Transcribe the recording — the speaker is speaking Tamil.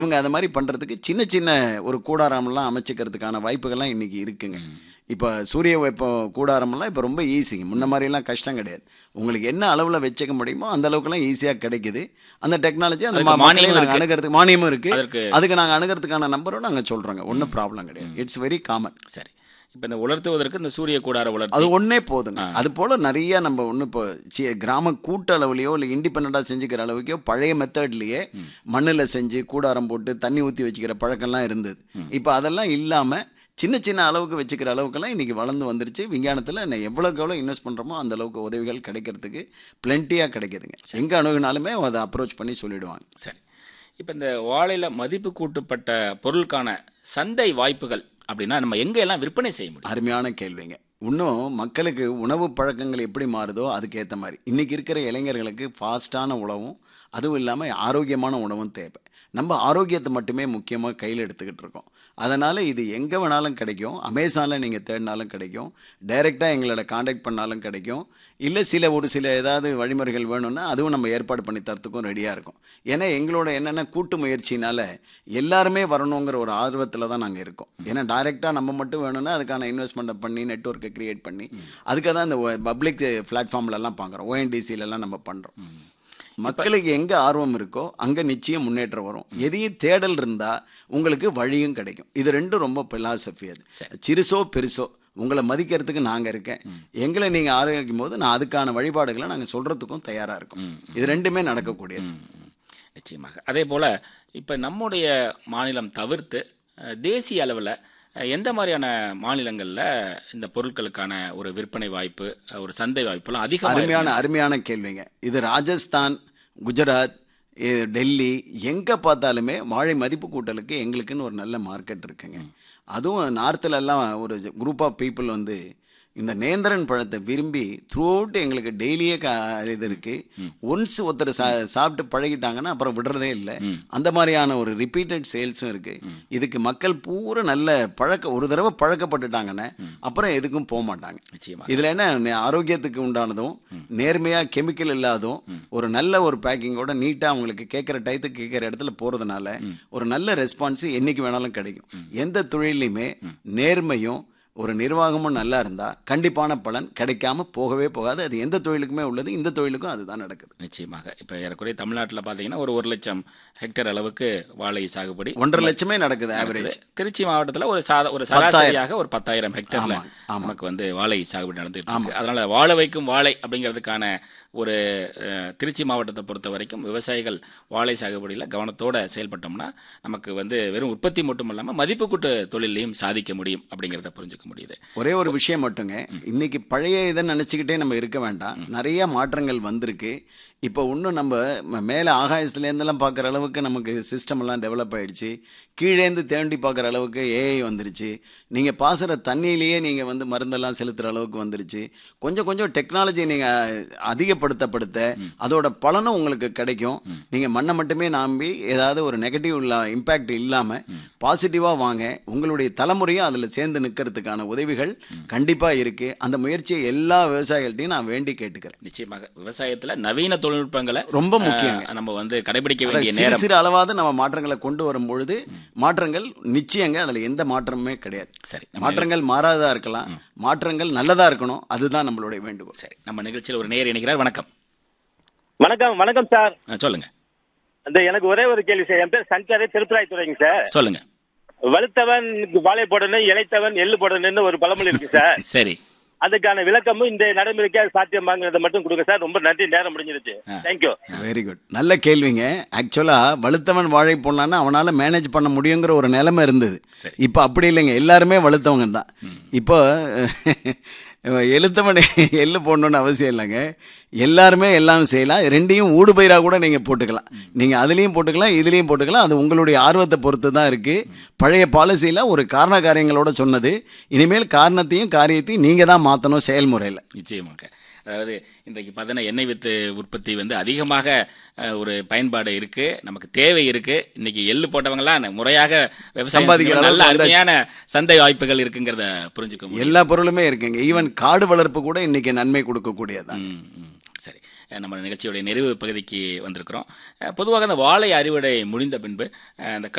இவங்க அந்த மாதிரி பண்ணுறதுக்கு சின்ன சின்ன ஒரு கூடாரம்லாம் அமைச்சிக்கிறதுக்கான வாய்ப்புகள்லாம் இன்றைக்கி இருக்குங்க இப்போ சூரிய வெப்பம் கூடாரம்லாம் இப்போ ரொம்ப ஈஸிங்க முன்ன மாதிரிலாம் கஷ்டம் கிடையாது உங்களுக்கு என்ன அளவில் வச்சுக்க முடியுமோ அந்த அளவுக்குலாம் ஈஸியாக கிடைக்குது அந்த டெக்னாலஜி அந்த அதுக்கு மா- மக்களை மானியம் நாங்கள் இருக்கு. அணுகிறதுக்கு மானியமும் இருக்குது அதற்கு அதுக்கு நாங்கள் அணுகிறதுக்கான நம்பரும் நாங்கள் சொல்கிறோங்க ஒன்றும் ப்ராப்ளம் கிடையாது இட்ஸ் வெரி காமன் சரி இப்போ இந்த உலர்த்துவதற்கு இந்த சூரிய கூடார அது உலர்த்தி ஒன்றே போதுங்க அது போல் நிறைய நம்ம ஒன்று இப்போ சி- கிராம கூட்ட அளவுலையோ இல்லை இண்டிபெண்ட்டாக செஞ்சுக்கிற அளவுக்கோ பழைய மெத்தட்லேயே மண்ணில் செஞ்சு கூடாரம் போட்டு தண்ணி ஊற்றி வச்சுக்கிற பழக்கம்லாம் இருந்தது இப்போ அதெல்லாம் இல்லாமல் சின்ன சின்ன அளவுக்கு வச்சுக்கிற அளவுக்கெல்லாம் இன்றைக்கி வளர்ந்து வந்துருச்சு விஞ்ஞானத்தில் நான் எவ்வளோக்கு எவ்வளோ இன்வெஸ்ட் பண்ணுறோமோ அந்த அளவுக்கு உதவிகள் கிடைக்கிறதுக்கு பிளென்ட்டியாக கிடைக்குதுங்க எங்கே அணுகுனாலுமே அதை அப்ரோச் பண்ணி சொல்லிடுவாங்க சரி இப்போ இந்த வாழையில மதிப்பு கூட்டப்பட்ட பொருளுக்கான சந்தை வாய்ப்புகள் அப்படின்னா நம்ம எங்க எல்லாம் விற்பனை செய்ய முடியும் அருமையான கேள்விங்க இன்னும் மக்களுக்கு உணவு பழக்கங்கள் எப்படி மாறுதோ அதுக்கேற்ற மாதிரி இன்றைக்கி இருக்கிற இளைஞர்களுக்கு ஃபாஸ்ட்டான உணவும் அதுவும் இல்லாமல் ஆரோக்கியமான உணவும் தேவை நம்ம ஆரோக்கியத்தை மட்டுமே முக்கியமாக கையில் எடுத்துக்கிட்டு இருக்கோம் அதனால் இது எங்கே வேணாலும் கிடைக்கும் அமேசானில் நீங்கள் தேடினாலும் கிடைக்கும் டைரெக்டாக எங்களோட காண்டாக்ட் பண்ணாலும் கிடைக்கும் இல்லை சில ஒரு சில ஏதாவது வழிமுறைகள் வேணும்னா அதுவும் நம்ம ஏற்பாடு பண்ணி தரத்துக்கும் ரெடியாக இருக்கும் ஏன்னா எங்களோட என்னென்ன கூட்டு முயற்சினால எல்லாருமே வரணுங்கிற ஒரு ஆர்வத்தில் தான் நாங்கள் இருக்கோம் ஏன்னா டைரெக்டாக நம்ம மட்டும் வேணும்னா அதுக்கான இன்வெஸ்ட்மெண்ட்டை பண்ணி நெட்ஒர்க்கை கிரியேட் பண்ணி அதுக்காக தான் இந்த பப்ளிக் பிளாட்ஃபார்ம்லலாம் பார்க்குறோம் ஓஎன்டிசிலலாம் நம்ம பண்ணுறோம் மக்களுக்கு எங்கே ஆர்வம் இருக்கோ அங்கே நிச்சயம் முன்னேற்றம் வரும் எதையும் தேடல் இருந்தால் உங்களுக்கு வழியும் கிடைக்கும் இது ரெண்டும் ரொம்ப பிலாசபி அது சரி. சிறுசோ பெருசோ உங்களை மதிக்கிறதுக்கு நாங்கள் இருக்கேன் எங்களை நீங்கள் ஆரோக்கிக்கும் போது நான் அதுக்கான வழிபாடுகளை நாங்கள் சொல்கிறதுக்கும் தயாராக இருக்கோம் இது ரெண்டுமே நடக்கக்கூடியது ம், ம். நிச்சயமாக அதே போல இப்போ நம்முடைய மாநிலம் தவிர்த்து அஹ், தேசிய அளவில் எந்த மாதிரியான மாநிலங்களில் இந்த பொருட்களுக்கான ஒரு விற்பனை வாய்ப்பு அஹ், ஒரு சந்தை வாய்ப்புலாம் அதிகமாக அருமையான அருமையான கேள்விங்க இது ராஜஸ்தான் குஜராத் இது டெல்லி எங்கே பார்த்தாலுமே வாழை மதிப்பு கூட்டலுக்கு எங்களுக்குன்னு ஒரு நல்ல மார்க்கெட் இருக்குங்க அதுவும் நார்த்தில் எல்லாம் ஒரு குரூப் ஆஃப் பீப்புள் வந்து இந்த நேந்திரன் பழத்தை விரும்பி த்ரூ அவுட் எங்களுக்கு டெய்லியே கா இது இருக்கு ஒன்ஸ் ஒருத்தர் சா சாப்பிட்டு பழகிட்டாங்கன்னா அப்புறம் விடுறதே இல்லை அந்த மாதிரியான ஒரு ரிப்பீட்டட் சேல்ஸும் இருக்கு இதுக்கு மக்கள் பூரா நல்ல பழக்க ஒரு தடவை பழக்கப்பட்டுட்டாங்கன்னா அப்புறம் எதுக்கும் போக மாட்டாங்க நிச்சயமாக இதுல என்ன நே- ஆரோக்கியத்துக்கு உண்டானதும் நேர்மையா கெமிக்கல் இல்லாதும் ஒரு நல்ல ஒரு பேக்கிங்கோட நீட்டா அவங்களுக்கு கேட்குற டயத்துக்கு கேட்குற இடத்துல போறதுனால ஒரு நல்ல ரெஸ்பான்ஸ் என்னைக்கு வேணாலும் கிடைக்கும் எந்த தொழிலையுமே நேர்மையும் ஒரு நிர்வாகமும் நல்லா இருந்தா கண்டிப்பான பலன் கிடைக்காம போகவே போகாது அது எந்த தொழிலுக்குமே உள்ளது இந்த தொழிலுக்கும் அதுதான் நடக்குது நிச்சயமாக இப்போ ஏறக்குறைய தமிழ்நாட்டில் பார்த்தீங்கன்னா ஒரு ஒரு லட்சம் ஹெக்டேர் அளவுக்கு வாழை சாகுபடி ஒன்றரை லட்சமே நடக்குது ஆவரேஜ் திருச்சி மாவட்டத்தில் ஒரு சாத ஒரு சராசரியாக ஒரு பத்தாயிரம் ஹெக்டேர்ல நமக்கு வந்து வாழை சாகுபடி நடந்துட்டு இருக்கு அதனால வாழ வைக்கும் வாழை அப்படிங்கிறதுக்கான ஒரு அஹ், திருச்சி மாவட்டத்தை பொறுத்த வரைக்கும் விவசாயிகள் வாழை சாகுபடியில் கவனத்தோட செயல்பட்டோம்னா நமக்கு வந்து வெறும் உற்பத்தி மட்டும் இல்லாமல் மதிப்பு கூட்டு தொழிலையும் சாதிக்க முடியும் அப்படிங்கிறத புரிஞ்சுக்க முடியுது ஒரே ஒரு விஷயம் மட்டுங்க இன்னைக்கு பழைய இதை நினச்சிக்கிட்டே நம்ம இருக்க வேண்டாம் நிறைய மாற்றங்கள் வந்திருக்கு இப்போ இன்னும் நம்ம ம- மேலே ஆகாயத்துலேருந்தெல்லாம் பார்க்குற அளவுக்கு நமக்கு சிஸ்டம் எல்லாம் டெவலப் ஆயிடுச்சு கீழேந்து தேண்டி பார்க்குற அளவுக்கு ஏஐ வந்துருச்சு நீங்கள் பாசுகிற தண்ணியிலேயே நீங்கள் வந்து மருந்தெல்லாம் செலுத்துகிற அளவுக்கு வந்துருச்சு கொஞ்சம் கொஞ்சம் டெக்னாலஜி நீங்கள் அதிகப்படுத்தப்படுத்த அதோட பலனும் உங்களுக்கு கிடைக்கும் நீங்கள் மண்ணை மட்டுமே நம்பி ஏதாவது ஒரு நெகட்டிவ் இல்ல இம்பேக்ட் இல்லாமல் பாசிட்டிவாக வாங்க உங்களுடைய தலைமுறையும் அதில் சேர்ந்து நிற்கிறதுக்கான உதவிகள் கண்டிப்பாக இருக்குது அந்த முயற்சியை எல்லா விவசாயிகள்ட்டையும் நான் வேண்டி கேட்டுக்கிறேன் நிச்சயமாக விவசாயத்தில் நவீன தொழில்நுட்பங்களை ரொம்ப முக்கியங்க அஹ், நம்ம வந்து கடைபிடிக்க அதான் வேண்டிய சிறு நேரம் சிறு அளவாவது நம்ம மாற்றங்களை கொண்டு வரும் பொழுது மாற்றங்கள் நிச்சயங்க அதில் எந்த மாற்றமுமே கிடையாது சரி நம்ம மாற்றங்கள் மாறாததா இருக்கலாம் மாற்றங்கள் நல்லதா இருக்கணும் அதுதான் நம்மளுடைய வேண்டுகோள் சரி நம்ம நிகழ்ச்சியில் ஒரு நேர் இணைக்கிறார் வணக்கம் வணக்கம் வணக்கம் சார் அஹ், சொல்லுங்க இந்த எனக்கு ஒரே ஒரு கேள்வி சார் என் பேர் சங்கர் திருப்பராய்த்துறைங்க சார் சொல்லுங்க வலுத்தவன் வாழை போடணும் இளைத்தவன் எள்ளு போடணும்னு ஒரு பழமொழி இருக்கு சார் சரி அதுக்கான விளக்கமும் இந்த நடைமுறைக்கு அது சாத்தியமாங்கிறத மட்டும் கொடுங்க சார் ரொம்ப நன்றி நேரம் முடிஞ்சிருச்சு தேங்க்யூ வெரி குட் நல்ல கேள்விங்க ஆக்சுவலாக வலுத்தவன் வாழை போடலான்னா அவனால் மேனேஜ் பண்ண முடியுங்கிற ஒரு நிலைமை இருந்தது சரி. இப்போ அப்படி இல்லைங்க எல்லாருமே வலுத்தவங்க தான் இப்போ எழுத்தவன் எள்ளு போடணும்னு அவசியம் இல்லைங்க எல்லாருமே எல்லாம் செய்யலாம் ரெண்டையும் ஊடு பயிராக கூட நீங்கள் போட்டுக்கலாம் நீங்கள் அதுலேயும் போட்டுக்கலாம் இதுலேயும் போட்டுக்கலாம் அது உங்களுடைய ஆர்வத்தை பொறுத்து தான் இருக்குது பழைய பாலிசியில் ஒரு காரண காரியங்களோட சொன்னது இனிமேல் காரணத்தையும் காரியத்தையும் நீங்கள் தான் மாற்றணும் செயல்முறையில் நிச்சயமாக அதாவது இன்றைக்கு பார்த்தீங்கன்னா எண்ணெய் வித்து உற்பத்தி வந்து அதிகமாக அஹ், ஒரு பயன்பாடு இருக்கு நமக்கு தேவை இருக்கு இன்னைக்கு எள்ளு போட்டவங்கலாம் முறையாக விவசாயம் சம்பாதிக்கிற செஞ்சவங்க நல்ல அளவுக்கு வந்தாச்சு. அருமையான சந்தை வாய்ப்புகள் இருக்குங்கிறத புரிஞ்சுக்க முடியும் எல்லா பொருளுமே இருக்குங்க ஈவன் காடு வளர்ப்பு கூட இன்னைக்கு நன்மை கொடுக்கக்கூடியதான் ம், ம். சரி அஹ் நம்ம நிகழ்ச்சியுடைய நிறைவு பகுதிக்கு வந்திருக்கிறோம் அஹ் பொதுவாக அந்த வாழை அறுவடை முடிந்த பின்பு அஹ் அந்த